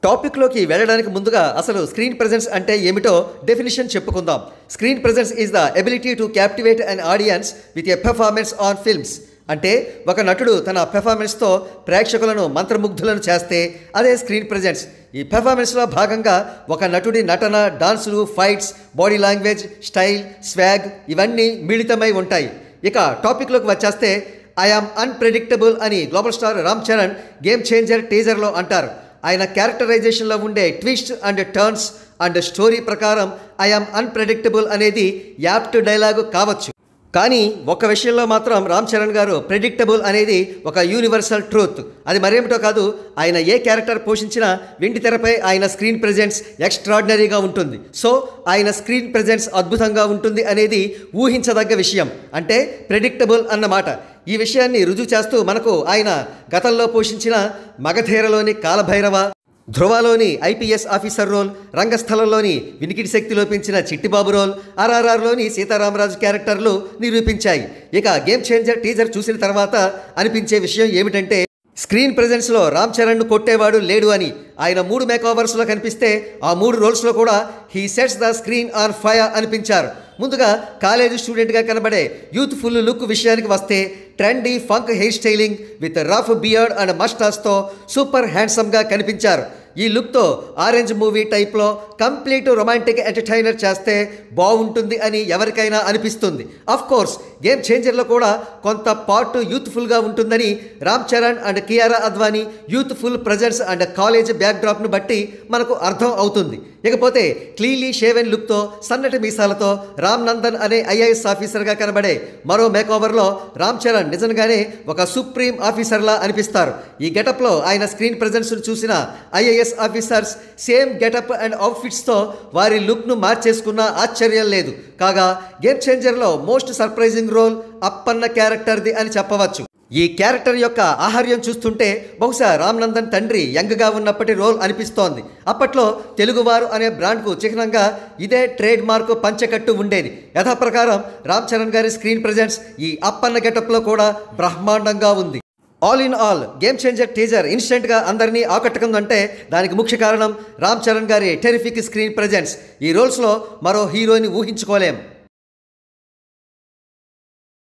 టాపిక్లోకి వెళ్ళడానికి ముందుగా అసలు స్క్రీన్ ప్రెజెన్స్ అంటే ఏమిటో డెఫినిషన్ చెప్పుకుందాం screen presence is the ability to captivate an audience with a performance on films అంటే ఒక నటుడు తన పెర్ఫార్మెన్స్తో ప్రేక్షకులను మంత్రముగ్ధులను చేస్తే అదే స్క్రీన్ ప్రెజెన్స్ ఈ పెర్ఫార్మెన్స్లో భాగంగా ఒక నటుడి నటన డాన్సులు fights body language style swag ఇవన్నీ మిళితమై ఉంటాయి ఇక టాపిక్లోకి వచ్చేస్తే ఐఆమ్ అన్ప్రెడిక్టబుల్ అని global star Ram Charan Game Changer టీజర్లో అంటారు ఆయన క్యారెక్టరైజేషన్లో ఉండే twist and turns and story ప్రకారం ఐఆమ్ అన్ప్రెడిక్టబుల్ అనేది యాప్ట్ డైలాగు కావచ్చు కానీ ఒక విషయంలో మాత్రం రామ్ చరణ్ గారు ప్రెడిక్టబుల్ అనేది ఒక యూనివర్సల్ ట్రూత్ అది మరేమిటో కాదు ఆయన ఏ క్యారెక్టర్ పోషించినా వెండి తెరపై ఆయన స్క్రీన్ ప్రెజెన్స్ ఎక్స్ట్రాడినరీగా ఉంటుంది సో ఆయన స్క్రీన్ ప్రెజెన్స్ అద్భుతంగా ఉంటుంది అనేది ఊహించదగ్గ విషయం అంటే ప్రెడిక్టబుల్ అన్నమాట ఈ విషయాన్ని రుజువు చేస్తూ మనకు ఆయన గతంలో పోషించిన మగధీరలోని కాలభైరవ ధ్రువలోని ఐపీఎస్ ఆఫీసర్ రోల్ రంగస్థలంలోని వినికిడి శక్తి లోపించిన చిట్టిబాబు రోల్ ఆర్ఆర్ఆర్లోని సీతారామరాజు క్యారెక్టర్లు నిరూపించాయి ఇక గేమ్ చేంజర్ టీజర్ చూసిన తర్వాత అనిపించే విషయం ఏమిటంటే స్క్రీన్ ప్రెజెన్స్లో రామ్ చరణ్ను కొట్టేవాడు లేడు అని ఆయన మూడు మేకోవర్స్లో కనిపిస్తే ఆ మూడు రోల్స్లో కూడా he sets the screen on fire అనిపించారు ముందుగా కాలేజీ స్టూడెంట్గా కనబడే యూత్ఫుల్ లుక్ విషయానికి వస్తే trendy funk hair styling with rough beard and మస్టాస్తో సూపర్ హ్యాండ్సమ్గా కనిపించారు ఈ లుక్తో ఆరెంజ్ మూవీ టైప్లో కంప్లీట్ రొమాంటిక్ ఎంటర్టైనర్ చేస్తే బాగుంటుంది అని ఎవరికైనా అనిపిస్తుంది అఫ్ కోర్స్ గేమ్ చేంజర్లో కూడా కొంత పార్ట్ యూత్ఫుల్గా ఉంటుందని Ram Charan and Kiara Advani youthful presence and college బ్యాక్డ్రాప్ను బట్టి మనకు అర్థం అవుతుంది ఇకపోతే క్లీన్లీ షేవెన్ లుక్తో సన్నటి మీసాలతో రామ్ నందన్ అనే ఐఏఎస్ ఆఫీసర్గా కనబడే మరో మేకోవర్లో రామ్ చరణ్ నిజంగానే ఒక సుప్రీం ఆఫీసర్లా అనిపిస్తారు ఈ గెటప్లో ఆయన స్క్రీన్ ప్రజెన్స్ను చూసిన IAS officers same getup and అవుట్ఫిట్స్తో వారి లుక్ను మార్చేసుకున్న ఆశ్చర్యం లేదు కాగా గేమ్ చేంజర్లో మోస్ట్ సర్ప్రైజింగ్ రోల్ అప్పన్న క్యారెక్టర్ది అని చెప్పవచ్చు ఈ క్యారెక్టర్ యొక్క ఆహార్యం చూస్తుంటే బహుశా రామ్ నందన్ తండ్రి యంగ్గా ఉన్నప్పటి రోల్ అనిపిస్తోంది అప్పట్లో తెలుగువారు అనే బ్రాండ్కు చిహ్నంగా ఇదే ట్రేడ్ మార్క్ పంచకట్టు ఉండేది యథాప్రకారం రామ్ చరణ్ గారి స్క్రీన్ ప్రజెన్స్ ఈ అప్పన్న గెటప్లో కూడా బ్రహ్మాండంగా ఉంది all in all Game Changer teaser ఇన్స్టెంట్గా అందరినీ ఆకట్టుకుందంటే దానికి ముఖ్య కారణం రామ్ చరణ్ గారి టెరిఫిక్ స్క్రీన్ ప్రజెన్స్ ఈ రోల్స్లో మరో హీరోని ఊహించుకోలేం